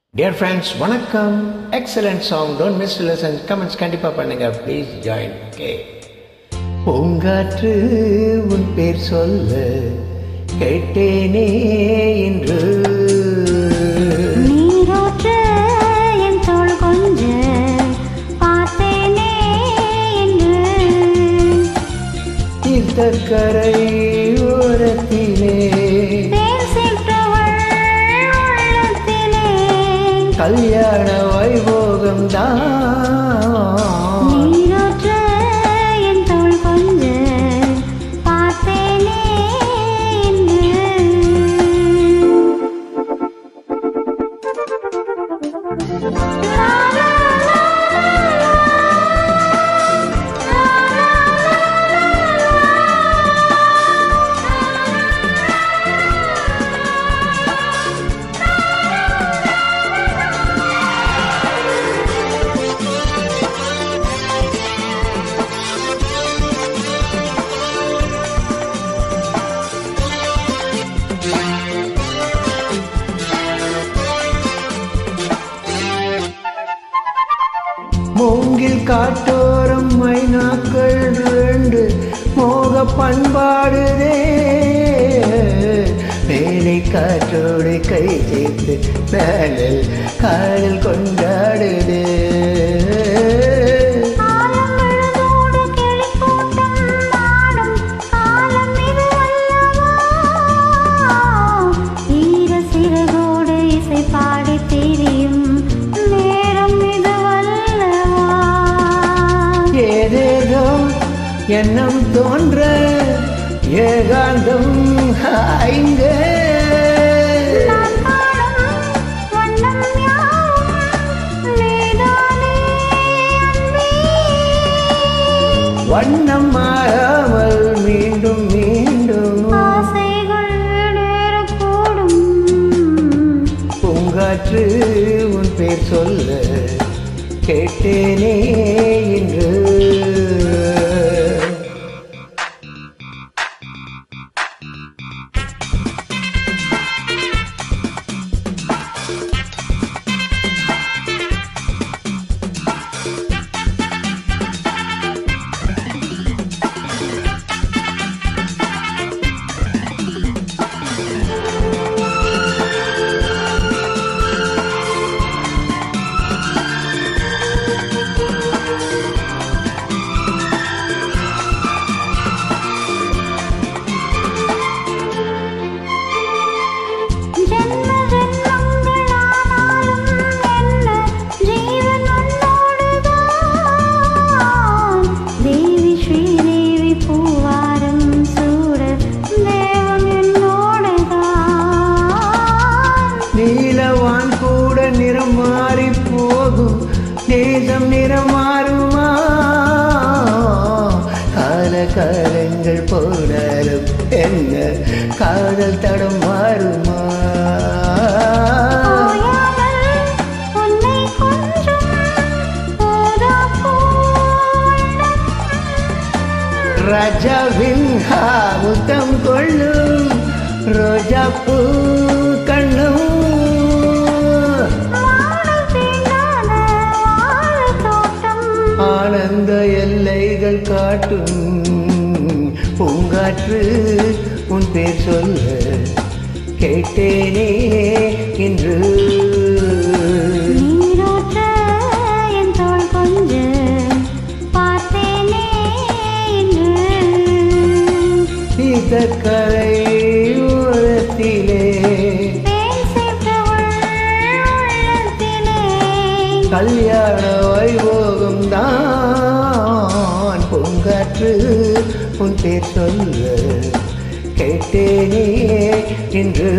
Dear friends வணக்கம் excellent song don't miss lessons comments கண்டிப்பாக பண்ணுங்க ப்ளீஸ் ஜாயின் ஓகே பூங்காற்று உன் பேர் சொல்ல கேட்டேனே இன்று நீரோற்று என் தோள் கொஞ்ச பார்த்தேனே என்று தீர்த்தக்கரை ஓரத்திலே தேன் சிற்றவள் உள்ளத்திலே கல்யாண வைபோகம் தான் நீரோற்று என் தோள் கொஞ்ச பார்த்தேனே என்று லா, லா, லா, லா, லா, லா, லா, மூங்கில் காட்டோரம் மைனாக்கள் ரெண்டு மோக பண்பாடுதே மேலை காற்றோடு கை சேர்த்து மேலில் காலில் கொண்டாடுதே காலம் முழுதோடு கிளிக்கூட்டம் நாடும் காலம் இது அல்லவா ஈர சிறகோடு இசை பாடி திரியும் நேரம் இது அல்லவா ஏதேதோ எண்ணம் தோன்ற ஏகாந்தம் இங்கே நான் காணும் வண்ணம் யாவும் நீதானே அன்பே. வண்ணம் மாறாமல் மீண்டும் மீண்டும் ஆசைகள் நேரக்கூடும் பூங்காற்று உன் பேர் சொல்ல கேட்டேனே இன்று ஜென்ம ஜென்மங்களானாலும் என்ன ஜீவன் உன்னோடுதான் தேவி ஸ்ரீதேவி பூவாரம் சூட தேவன் என்னோடுதான் நீலவான் கூட நிறம் மாறி போகும் நேசம் நிறம் மாறுமா கால காலங்கள் போனாலும் என்ன காதல் தடம் மாறுமா ஓயாமல் உன்னை கொஞ்சும் ஓதாப்பூ உள்ளம். ராஜாவின் முத்தம் கொள்ளும் ரோஜா பூ கண்ணும் வானம் தீண்டாத வாழைத் தோட்டம் ஆனந்த எல்லைகள் காட்டும் பூங்காற்று உன் பேர் சொல்ல கேட்டேனே இன்று நீரோற்ற என் தோள் கொஞ்ச பார்த்தேனே என்று சீதக்கரை ஓரத்திலே தேன் சேர்த்தவள் உள்ளத்திலே கல்யாண வைபோகம் தான் பூங்காற்று உன் பேர் சொல்ல கேட்டேனே இன்று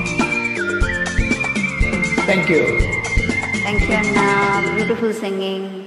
thank you Thank you, Anna. Beautiful singing.